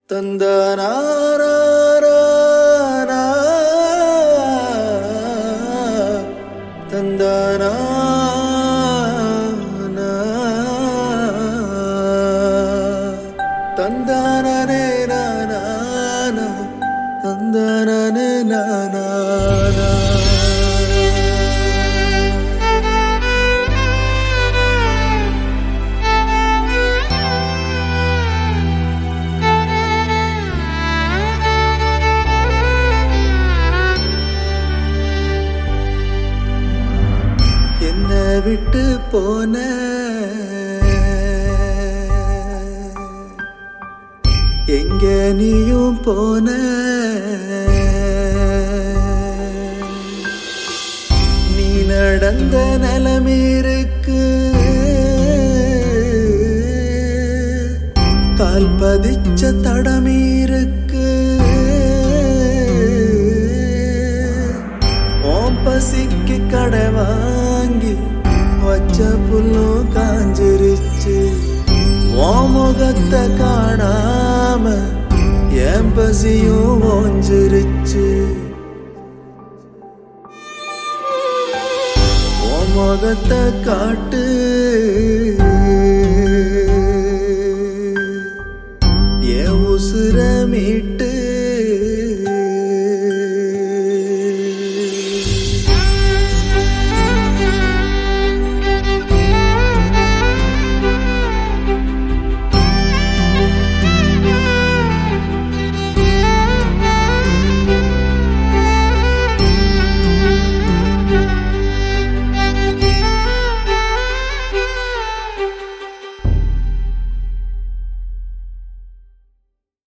தந்தனாரா தந்தனா தந்தானே நானா தந்தானே நானா என்ன விட்டு போன எங்க நீயும் போன நீ நடந்த நிலமீருக்கு கால் பதிச்ச தடமீருக்கு ஓம் பசிக்கு கடை வாங்கி வச்ச புல்லும் காஞ்சிருச்சு ஓ முகத்தை காணாம என் பசியும் ஓஞ்சிருச்சு ஓ முகத்தை காட்டு என் உசுர மீட்டு